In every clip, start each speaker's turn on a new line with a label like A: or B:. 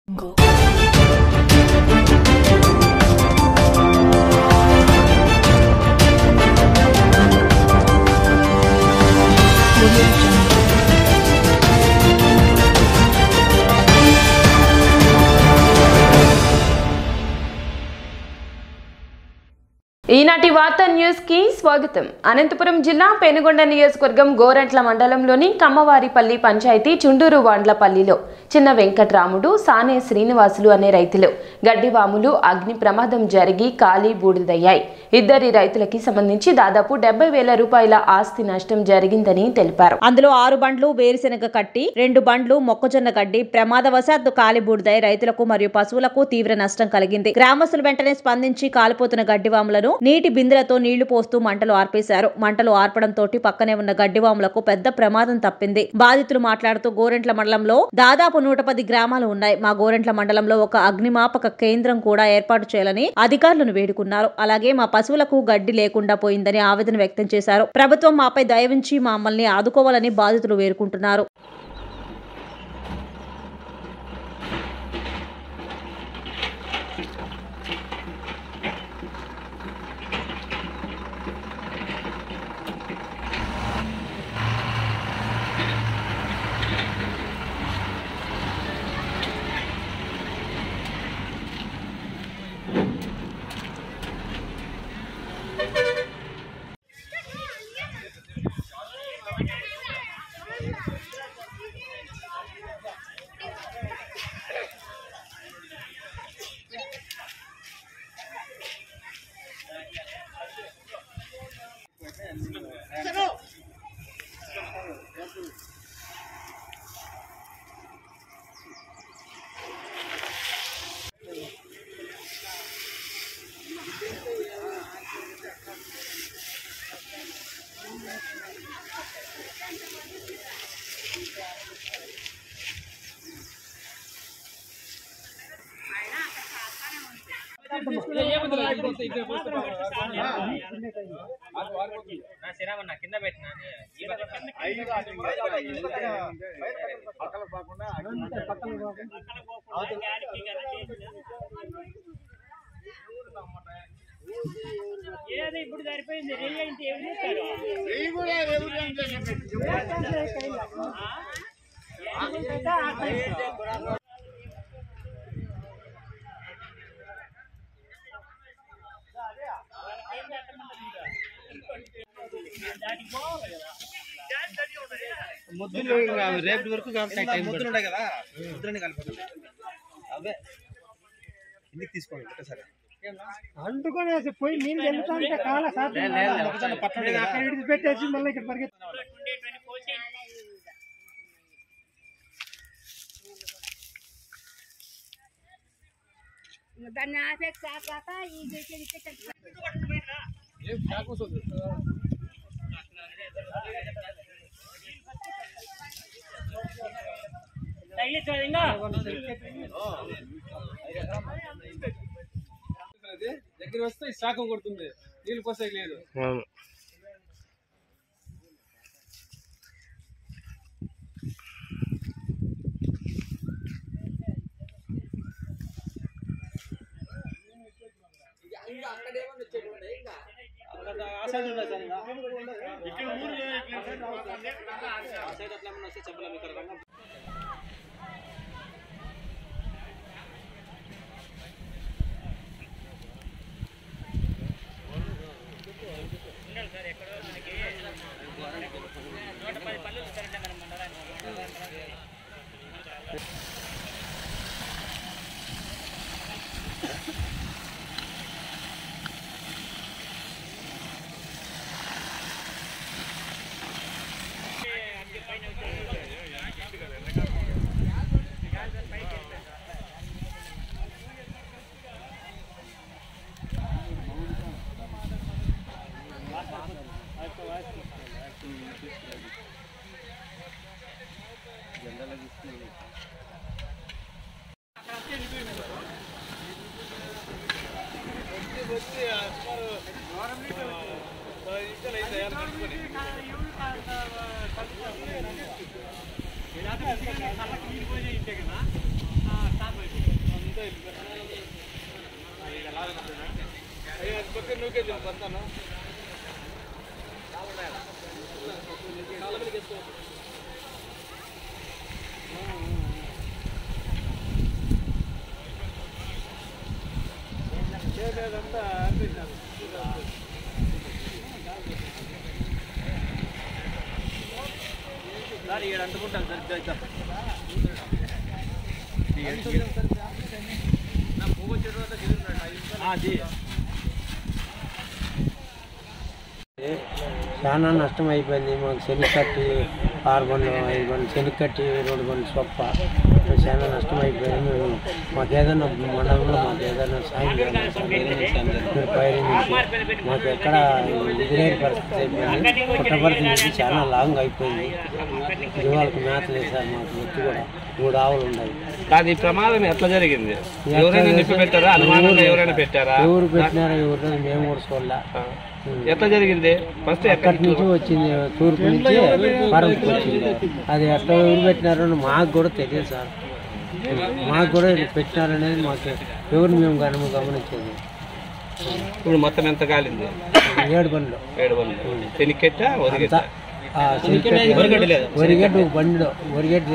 A: ఈనాటి వార్తా న్యూస్ కి స్వాగతం అనంతపురం జిల్లా పెనుగొండ నియోజకవర్గం గోరంట్ల మండలంలోని కమ్మవారిపల్లి పంచాయతీ చుండూరు వాండ్లపల్లిలో చిన్న వెంకట్రాముడు సానే శ్రీనివాసులు అనే రైతులు గడ్డివాములు అగ్ని ప్రమాదం జరిగి కాలి బూడిదయ్యాయి ఇద్దరి రైతులకి సంబంధించి దాదాపు డెబ్బై వేల రూపాయల ఆస్తి నష్టం జరిగిందని తెలిపారు
B: అందులో ఆరు బండ్లు వేరుశెనగ కట్టి రెండు బండ్లు మొక్కజొన్న గడ్డి ప్రమాదవశాత్తు కాలిబూడిదై రైతులకు మరియు పశువులకు తీవ్ర నష్టం కలిగింది గ్రామస్తులు వెంటనే స్పందించి కాలిపోతున్న గడ్డివాములను నీటి బిందెలతో నీళ్లు పోస్తూ మంటలు ఆర్పేశారు మంటలు ఆర్పడంతో పక్కనే ఉన్న గడ్డివాములకు పెద్ద ప్రమాదం తప్పింది బాధితులు మాట్లాడుతూ గోరెంట్ల మండలంలో దాదాపు నూట పది గ్రామాలు ఉన్నాయి మా గోరెంట్ల మండలంలో ఒక అగ్నిమాపక కేంద్రం కూడా ఏర్పాటు చేయాలని అధికారులను వేడుకున్నారు అలాగే మా పశువులకు గడ్డి లేకుండా పోయిందని ఆవేదన వ్యక్తం చేశారు ప్రభుత్వం మాపై దయవించి మమ్మల్ని ఆదుకోవాలని బాధితులు వేడుకుంటున్నారు
C: నా శిరామన్న కింద పెట్టినా ఈ పక్క ఏది ఇప్పుడు సరిపోయింది రెయ్యి అంటే ఏమి చేస్తారు
D: ముద్దులు రేపటి వరకు ముద్దులు ఉన్నాయి కదా ముద్దులని కలిపి అవే ఎందుకు తీసుకోండి ఒకసారి
E: అంటుకునేసి పోయి నేను వెళ్తా అంటే కాల సాధ్యం
D: పట్టణం
E: అక్కడ విడిచిపెట్టేసి మళ్ళీ ఇక్కడ పరిగెత్తా
C: ఉండేటువంటి కోసే
F: దాన్ని ఆపేసి కాక ఈ గెలిచి
C: తగిలించాడు ఇంకా
G: దగ్గర వస్తే శాఖం కొడుతుంది నీళ్ళు పోసేకి లేదు
C: నూట పది పళ్ళు ఇస్తారంటే మనం మండలానికి
G: నీళ్ళు పోయి ఇంటే కదా స్టాప్ అయిపోయింది
C: సార్ ఈడ అంటుకుంటాను సార్ ఇద్దా
E: చాలా నష్టం అయిపోయింది మాకు శని కట్టి ఆరు బండ్లు ఐదు బండ్లు శని కట్టి రెండు బండ్లు సొప్ప చాలా నష్టం అయిపోయింది మేము మాకు ఏదైనా మండలంలో మాకు ఏదైనా సాయం చేయాలి సార్. మీరు పైరింగ్ నుంచి. మాకు ఎక్కడ ఎదురైన పరిస్థితి అయిపోయింది పుట్టపర్తి నుంచి చాలా లాంగ్ అయిపోయింది జీవాలకు మేత లేదు సార్ మాకు ఎత్తు కూడా మూడు ఆవులు ఉన్నాయి
G: కాదు ఈ ప్రమాదం ఎట్లా జరిగింది ఎవరైనా నిప్పి పెట్టారా అనుమానంగా ఎవరైనా పెట్టారా
E: ఎవరు పెట్టినారో ఎవరు మేము కూడా చూడాల
G: ఎట్లా జరిగింది ఫస్ట్
E: అక్కడి నుంచి వచ్చింది తూర్పు నుంచి పరంపు వచ్చింది అది ఎట్లా ఎవరు పెట్టినారో మాకు కూడా తెలియదు సార్ మాకు కూడా ఇది పెట్టినారనేది మాకు ఎవరు మేము గమని గమనించేది
G: ఇప్పుడు మొత్తం ఎంత కాలింది
E: ఏడు బండ్లు
G: ఏడు వందలు శనికెట్ట వదిగెట్ట
E: ఆ శనికట్టి వరిగడ్డ ఒక బండిలో వరిగడ్డ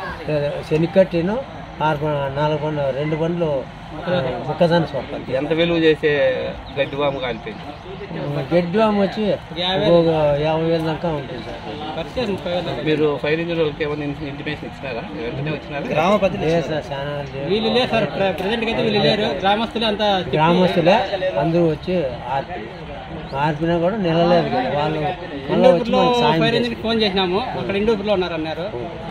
E: శనికట్టిను ఆరు బ- నాలుగు బండ్లు రెండు బండ్లు ముక్కదాని సొప్పండి
G: ఎంత విలువ చేసే గడ్డి వాము కాలిపోయింది
E: గడ్డి వాము వచ్చి ఒక యాభై వేల దాకా ఉంటుంది సార్
G: మీరు ఫైర్ ఇంజిన్ వాళ్ళకి ఏమైనా ఇంటిమేషన్ ఇచ్చినారా వెంటనే వచ్చినారా
D: గ్రామ ప్రతి
E: లేదు సార్ చాలా లేదు.
C: సార్ ప్రెసెంట్ అయితే వీళ్ళు లేరు గ్రామస్తులు అంతా
E: గ్రామస్తులే అందరూ వచ్చి ఆర్పి ఆర్పినా కూడా నిలలేదు కదా వాళ్ళు మళ్ళీ వచ్చి మనకు సాయం చేశారు.
C: ఫోన్ చేసినాము అక్కడ ఇండోపూర్లో ఉన్నారు అన్నారు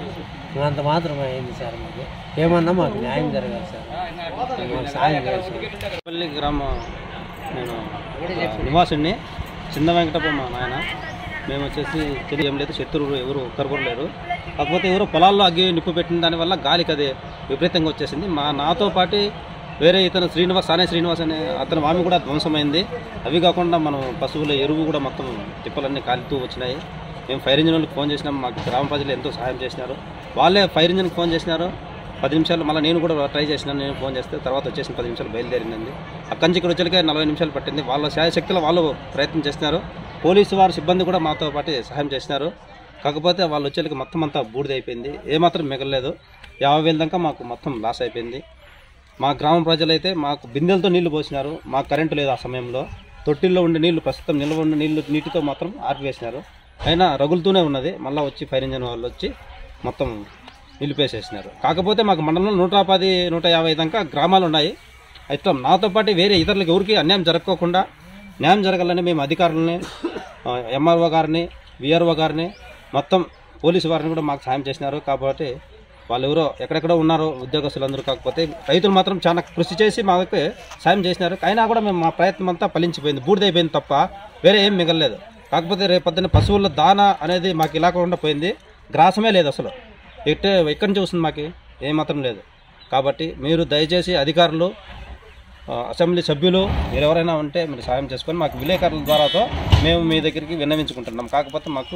E: అంత మాత్రం అయింది సార్ మాకు ఏమన్నా మాకు న్యాయం జరగాలి సార్ మాకు సాయం చేయాలి సార్
D: పల్లి గ్రామం నేను ఆ, నివాసుడిని చిన్న వెంకటప్ప మా నాయన మేము వచ్చేసి తెలియ ఏం లేదు శత్రువులు ఎవరు ఒక్కరు కూడా లేరు కాకపోతే ఎవరో పొలాల్లో అగ్గి నిప్పు పెట్టిన దానివల్ల గాలికి అది విపరీతంగా వచ్చేసింది మా నాతో పాటు వేరే ఇతను శ్రీనివాస్ సానే శ్రీనివాస్ అనే అతని వామి కూడా ధ్వంసమైంది అవి కాకుండా మనం పశువుల ఎరువు కూడా మొత్తం తిప్పలన్నీ కాలుతూ వచ్చినాయి మేము ఫైర్ ఇంజిన్ వాళ్ళకి ఫోన్ చేసినాం మాకు గ్రామ ప్రజలు ఎంతో సహాయం చేసినారు వాళ్ళే ఫైర్ ఇంజిన్కి ఫోన్ చేసినారు పది నిమిషాలు మళ్ళీ నేను కూడా ట్రై చేసినాను నేను ఫోన్ చేస్తే తర్వాత వచ్చేసిన పది నిమిషాలు బయలుదేరిందండి అక్కడి నుంచి ఇక్కడ వచ్చేకే నలభై నిమిషాలు పట్టింది వాళ్ళ శాయశక్తులు వాళ్ళు ప్రయత్నం చేస్తున్నారు పోలీసు వారి సిబ్బంది కూడా మాతో పాటు సహాయం చేసినారు కాకపోతే వాళ్ళు వచ్చేకి మొత్తం అంతా బూడిద అయిపోయింది ఏమాత్రం మిగలలేదు యాభై వేల దాకా మాకు మొత్తం లాస్ అయిపోయింది మా గ్రామ ప్రజలైతే మాకు బిందెలతో నీళ్లు పోసినారు మాకు కరెంటు లేదు ఆ సమయంలో తొట్టిల్లో ఉండే నీళ్లు ప్రస్తుతం నిల్వ ఉండే నీళ్లు నీటితో మాత్రం ఆర్పివేసినారు అయినా రగులుతూనే ఉన్నది మళ్ళీ వచ్చి ఫైర్ ఇంజన్ వాళ్ళు వచ్చి మొత్తం నిలిపేసేసినారు కాకపోతే మాకు మండలంలో నూట పది నూట యాభై దాకా గ్రామాలు ఉన్నాయి అయితే నాతో పాటు వేరే ఇతరులకు ఎవరికి అన్యాయం జరగకోకుండా న్యాయం జరగాలని మేము అధికారులని ఎంఆర్ఓ గారిని విఆర్ఓ గారిని మొత్తం పోలీసు వారిని కూడా మాకు సాయం చేసినారు కాబట్టి వాళ్ళు ఎవరో ఎక్కడెక్కడో ఉన్నారో ఉద్యోగస్తులందరూ కాకపోతే రైతులు మాత్రం చాలా కృషి చేసి మాకు సాయం చేసినారు అయినా కూడా మేము మా ప్రయత్నం అంతా ఫలించిపోయింది బూడిదైపోయింది తప్ప వేరే ఏం మిగలలేదు కాకపోతే రేపు పొద్దున్న పశువుల దాన అనేది మాకు ఇలా కాకుండా పోయింది గ్రాసమే లేదు అసలు ఎట్టే ఎక్కడి నుంచి వస్తుంది మాకు ఏమాత్రం లేదు కాబట్టి మీరు దయచేసి అధికారులు ఆ, అసెంబ్లీ సభ్యులు మీరు ఎవరైనా ఉంటే మీరు సాయం చేసుకొని మాకు విలేకరుల ద్వారాతో మేము మీ దగ్గరికి విన్నవించుకుంటున్నాం కాకపోతే మాకు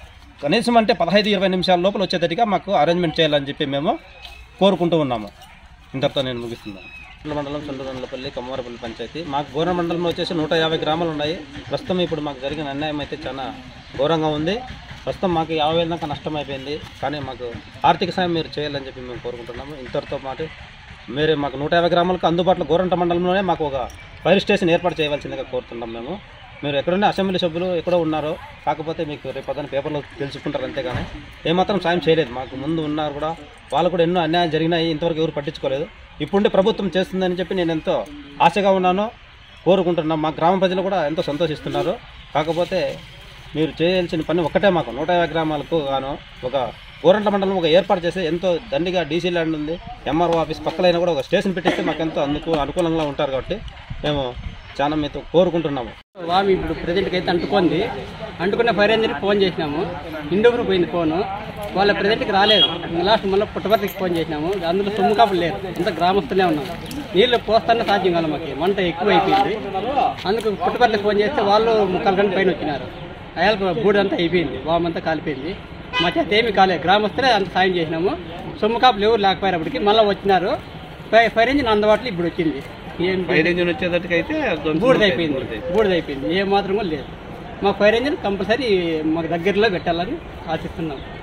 D: కనీసం అంటే పదహైదు ఇరవై నిమిషాల లోపల వచ్చేటట్టుగా మాకు అరేంజ్మెంట్ చేయాలని చెప్పి మేము కోరుకుంటూ ఉన్నాము ఇంతటితో నేను ముగిస్తున్నాను గుంటూరు మండలం చంద్రగొండలపల్లి కమ్మవారపల్లి పంచాయతీ మాకు గోర మండలంలో వచ్చేసి నూట యాభై గ్రామాలు ఉన్నాయి ప్రస్తుతం ఇప్పుడు మాకు జరిగిన అన్యాయం అయితే చాలా ఘోరంగా ఉంది ప్రస్తుతం మాకు యాభై వేల దాకా నష్టం అయిపోయింది కానీ మాకు ఆర్థిక సాయం మీరు చేయాలని చెప్పి మేము కోరుకుంటున్నాము ఇంతటితో పాటు మీరు మాకు నూట యాభై గ్రామాలకు అందుబాటులో గోరంట మండలంలోనే మాకు ఒక ఫైర్ స్టేషన్ ఏర్పాటు చేయవలసిందిగా కోరుతున్నాం మేము మీరు ఎక్కడున్న అసెంబ్లీ సభ్యులు ఎక్కడో ఉన్నారో కాకపోతే మీకు రేపు పొద్దున్న పేపర్లో తెలుసుకుంటారు అంతేగాని ఏమాత్రం సాయం చేయలేదు మాకు ముందు ఉన్నారు కూడా వాళ్ళు కూడా ఎన్నో అన్యాయం జరిగినాయి ఇంతవరకు ఎవరు పట్టించుకోలేదు ఇప్పుడుండే ప్రభుత్వం చేస్తుందని చెప్పి నేను ఎంతో ఆశగా ఉన్నాను కోరుకుంటున్నాం మా గ్రామ ప్రజలు కూడా ఎంతో సంతోషిస్తున్నారు కాకపోతే మీరు చేయాల్సిన పని ఒకటే మాకు నూట యాభై గ్రామాలకు గాను ఒక గోరంట మండలం ఒక ఏర్పాటు చేసి ఎంతో దండిగా డీసీ ల్యాండ్ ఉంది ఎంఆర్ఓ ఆఫీస్ పక్కలైనా కూడా ఒక స్టేషన్ పెట్టిస్తే మాకు ఎంతో అందుకు అనుకూలంగా ఉంటారు కాబట్టి మేము చాలా మీతో కోరుకుంటున్నాము
C: వామి ఇప్పుడు ప్రజెంట్కి అయితే అంటుకుంది అంటుకున్న ఫైర్ ఇంజన్కి ఫోన్ చేసినాము ఇండోపూర్ పోయింది ఫోను వాళ్ళ ప్రజెంట్కి రాలేదు లాస్ట్ మళ్ళీ పుట్టపర్తికి ఫోన్ చేసినాము అందులో సొమ్ము కాపులు లేరు అంత గ్రామస్తులే ఉన్నాం నీళ్ళు పోస్తానే సాధ్యం కాదు మాకు మంట ఎక్కువ అయిపోయింది అందుకు పుట్టపర్తికి ఫోన్ చేస్తే వాళ్ళు ముక్కలు గంట పైన వచ్చినారు అయాలకు బూడంతా అయిపోయింది వామంతా కాలిపోయింది మా చేత ఏమీ కాలేదు గ్రామస్తులే అంత సాయం చేసినాము సొమ్ము కాపులు ఎవరు లేకపోయినప్పటికీ మళ్ళీ వచ్చినారు ఫై- ఫైర్ ఇంజిన్ అందుబాటులో ఇప్పుడు వచ్చింది ఏం
G: ఫైర్ ఇంజిన్ వచ్చేటట్టుకైతే ధ్వంసం
C: బూడిదైపోయింది
G: అవుతాయి.
C: బూడిదైపోయింది ఏ మాత్రం కూడా లేదు మా ఫైర్ ఇంజిన్ కంపల్సరీ మాకు దగ్గరలో పెట్టాలని ఆశిస్తున్నాం